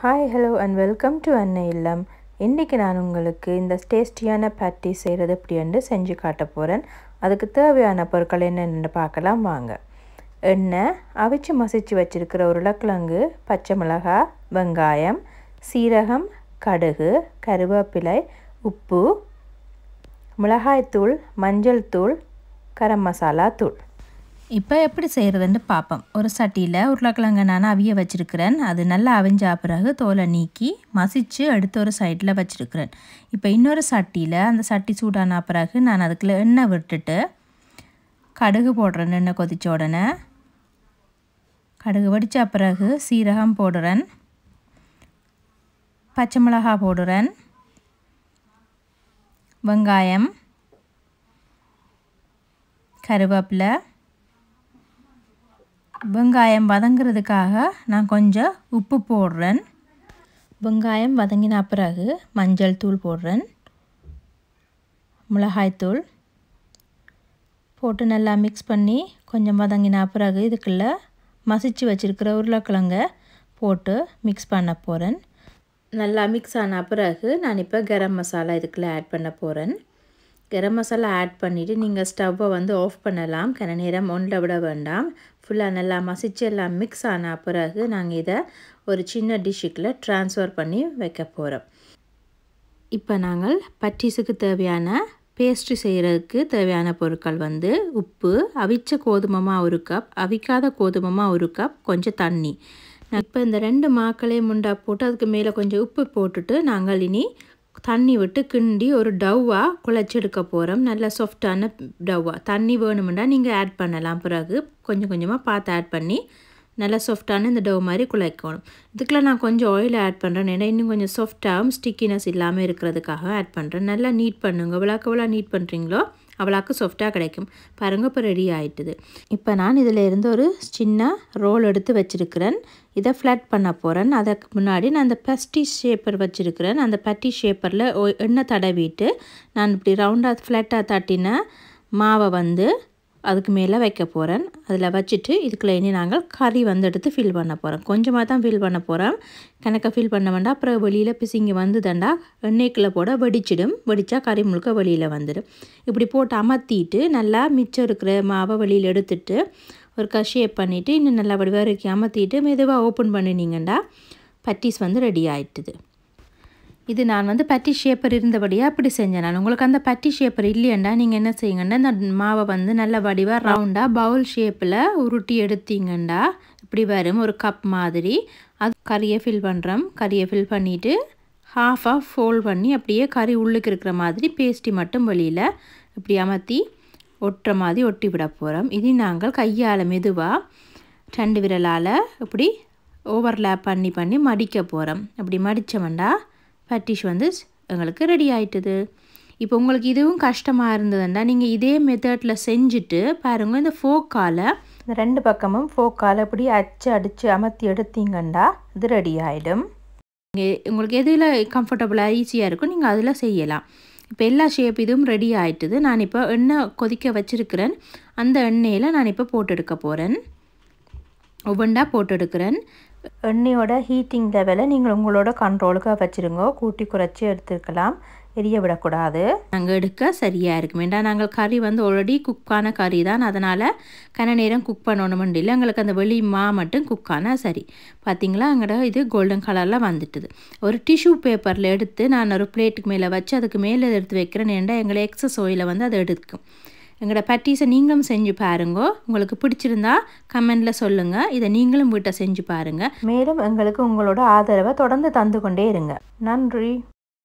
hi hello and welcome to Annai Illam இன்றைக்கி நான் உங்களுக்கு இந்த டேஸ்டியான பேட்டி செய்கிறது எப்படின்னு செஞ்சு காட்ட போகிறேன் அதுக்கு தேவையான பொருட்கள் என்னென்னு பார்க்கலாம் வாங்க எண்ணெய் அவிச்சு மசிச்சு வச்சுருக்கிற உருளைக்கிழங்கு பச்சை மிளகாய் வெங்காயம் சீரகம் கடுகு கருவேப்பிலை உப்பு மிளகாய்த்தூள் மஞ்சள் தூள் கரம் மசாலா தூள் இப்போ எப்படி செய்கிறதுன்னு பார்ப்போம் ஒரு சட்டியில் உருளைக்கிழங்க நான் அவிய வச்சுருக்கிறேன் அது நல்லா அவிஞ்சா பிறகு தோலை நீக்கி மசித்து எடுத்து ஒரு சைடில் வச்சுருக்கிறேன் இப்போ இன்னொரு சட்டியில் அந்த சட்டி சூடான பிறகு நான் அதுக்குள்ள எண்ணெய் விட்டுட்டு கடுகு போடுறேன் எண்ணெய் கொதிச்ச உடனே கடுகு வடித்த பிறகு சீரகம் போடுறேன் பச்சை மிளகாய் போடுறேன் வெங்காயம் கருவேப்பிலை வெங்காயம் வதங்கிறதுக்காக நான் கொஞ்சம் உப்பு போடுறேன் வெங்காயம் வதங்கின பிறகு மஞ்சள் தூள் போடுறேன் மிளகாய்த்தூள் போட்டு நல்லா மிக்ஸ் பண்ணி கொஞ்சம் வதங்கின பிறகு இதுக்குள்ளே மசிச்சு வச்சுருக்கிற உருளைக்கிழங்க போட்டு மிக்ஸ் பண்ண போகிறேன் நல்லா மிக்ஸ் ஆன பிறகு நான் இப்போ கரம் மசாலா இதுக்குள்ளே ஆட் பண்ண போகிறேன் கரம் மசாலா ஆட் பண்ணிவிட்டு நீங்கள் ஸ்டவ்வை வந்து ஆஃப் பண்ணலாம் கன நேரம் ஒன்றில் விட வேண்டாம் ஃபுல்லாக நல்லா மசிச்சு எல்லாம் மிக்ஸ் ஆன பிறகு நாங்கள் இதை ஒரு சின்ன டிஷ்ஷுக்குள்ளே ட்ரான்ஸ்ஃபர் பண்ணி வைக்க போகிறோம் இப்போ நாங்கள் பட்டீஸுக்கு தேவையான பேஸ்ட்ரி செய்கிறதுக்கு தேவையான பொருட்கள் வந்து உப்பு அவிச்ச கோதுமமாக ஒரு கப் அவிக்காத கோதுமமாக ஒரு கப் கொஞ்சம் தண்ணி இப்போ இந்த ரெண்டு மாக்களையும் முண்டா போட்டு அதுக்கு மேலே கொஞ்சம் உப்பு போட்டுட்டு நாங்கள் இனி தண்ணி விட்டு கிண்டி ஒரு டவ்வாக குழச்செடுக்க போகிறோம் நல்ல சாஃப்டான டவ்வாக தண்ணி வேணுமெண்டா நீங்கள் ஆட் பண்ணலாம் பிறகு கொஞ்சம் கொஞ்சமாக பார்த்து ஆட் பண்ணி நல்லா சாஃப்டான இந்த டவ் மாதிரி குழைக்கணும் இதுக்கெலாம் நான் கொஞ்சம் ஆயில் ஆட் பண்ணுறேன் ஏன்னா இன்னும் கொஞ்சம் சாஃப்டாகவும் ஸ்டிக்கினஸ் இல்லாமல் இருக்கிறதுக்காக ஆட் பண்ணுறேன் நல்லா நீட் பண்ணுங்க எவ்வளோக்கு எவ்வளோ நீட் பண்ணுறீங்களோ அவ்வளோக்கு சாஃப்டாக கிடைக்கும் பாருங்கள் இப்போ ரெடி ஆகிட்டுது இப்போ நான் இதில் இருந்து ஒரு சின்ன ரோல் எடுத்து வச்சுருக்கிறேன் இதை ஃப்ளாட் பண்ண போகிறேன் அதுக்கு முன்னாடி நான் அந்த பஸ்டி ஷேப்பர் வச்சுருக்கிறேன் அந்த பட்டி ஷேப்பரில் எண்ணெய் தடவிட்டு நான் இப்படி ரவுண்டாக ஃப்ளாட்டாக தட்டின மாவை வந்து அதுக்கு மேலே வைக்க போகிறேன் அதில் வச்சுட்டு இதுக்குள்ளே இனி நாங்கள் கறி வந்து எடுத்து ஃபில் பண்ண போகிறோம் கொஞ்சமாக தான் ஃபில் பண்ண போகிறோம் கணக்கை ஃபில் பண்ண வேண்டாம் அப்புறம் வெளியில் பிசிங்கி வந்துதண்டா எண்ணெய்க்குள்ளே போட வெடிச்சிடும் வெடித்தா கறி முழுக்க வெளியில் வந்துடும் இப்படி போட்டு அமர்த்திட்டு நல்லா மிச்சம் இருக்கிற மாவை வெளியில் எடுத்துட்டு ஒரு ஷேப் பண்ணிவிட்டு இன்னும் நல்லா வடிவாக இறக்கி அமர்த்திட்டு மெதுவாக ஓப்பன் பண்ணினீங்கண்டா பட்டீஸ் வந்து ரெடி ஆகிட்டுது இது நான் வந்து பட்டி ஷேப்பர் இருந்தபடியாக அப்படி செஞ்சேன் நான் உங்களுக்கு அந்த பட்டி ஷேப்பர் இல்லையண்டா நீங்கள் என்ன செய்யுங்கன்னா இந்த மாவை வந்து நல்ல வடிவாக ரவுண்டாக பவுல் ஷேப்பில் உருட்டி எடுத்தீங்கண்டா இப்படி வரும் ஒரு கப் மாதிரி அது கறியை ஃபில் பண்ணுறோம் கறியை ஃபில் பண்ணிவிட்டு ஹாஃபாக ஃபோல்ட் பண்ணி அப்படியே கறி உள்ளுக்கு இருக்கிற மாதிரி பேஸ்ட்டி மட்டும் வெளியில் இப்படி அமர்த்தி ஒட்டுற மாதிரி ஒட்டி விட போகிறோம் இது நாங்கள் கையால் மெதுவாக ரெண்டு விரலால் இப்படி ஓவர்லேப் பண்ணி பண்ணி மடிக்க போகிறோம் அப்படி மடித்தோம்டா பட்டிஷ் வந்து எங்களுக்கு ரெடி ஆயிட்டுது இப்போ உங்களுக்கு இதுவும் கஷ்டமாக இருந்ததுண்டா நீங்கள் இதே மெத்தடில் செஞ்சுட்டு பாருங்கள் இந்த ஃபோக்கால் இந்த ரெண்டு பக்கமும் ஃபோக்கால் இப்படி அச்சு அடித்து அமர்த்தி எடுத்தீங்கண்டா இது ரெடி ஆகிடும் உங்களுக்கு எதில் கம்ஃபர்டபுளாக ஈஸியாக இருக்கும் நீங்கள் அதில் செய்யலாம் இப்போ எல்லா ஷேப் இதுவும் ரெடி ஆகிட்டுது நான் இப்போ எண்ணெய் கொதிக்க வச்சுருக்கிறேன் அந்த எண்ணெயில் நான் இப்போ போட்டு எடுக்க போகிறேன் ஒவ்வொன்றா போட்டு எடுக்கிறேன் எண்ணெயோட ஹீட்டிங் லெவலை நீங்கள் உங்களோட கண்ட்ரோலுக்கு வச்சுருங்க கூட்டி குறைச்சி எடுத்துருக்கலாம் எரிய விடக்கூடாது நாங்கள் எடுக்க சரியாக இருக்கும் ஏண்டா நாங்கள் கறி வந்து ஆல்ரெடி குக்கான கறி தான் அதனால் கன நேரம் குக் பண்ணணுமெண்டு இல்லை எங்களுக்கு அந்த வெளி மா மட்டும் குக்கான சரி பார்த்தீங்களா எங்கள்ட இது கோல்டன் கலரில் வந்துட்டுது ஒரு டிஷ்யூ பேப்பரில் எடுத்து நான் ஒரு பிளேட்டுக்கு மேலே வச்சு அதுக்கு மேலே எடுத்து வைக்கிறேன் ஏண்டா எங்களை எக்ஸஸ் ஆயிலை வந்து அதை எடுக்கும் எங்களோட பட்டீஸை நீங்களும் செஞ்சு பாருங்க உங்களுக்கு பிடிச்சிருந்தா கமெண்டில் சொல்லுங்கள் இதை நீங்களும் வீட்டை செஞ்சு பாருங்கள் மேலும் எங்களுக்கு உங்களோட ஆதரவை தொடர்ந்து தந்து கொண்டே இருங்க நன்றி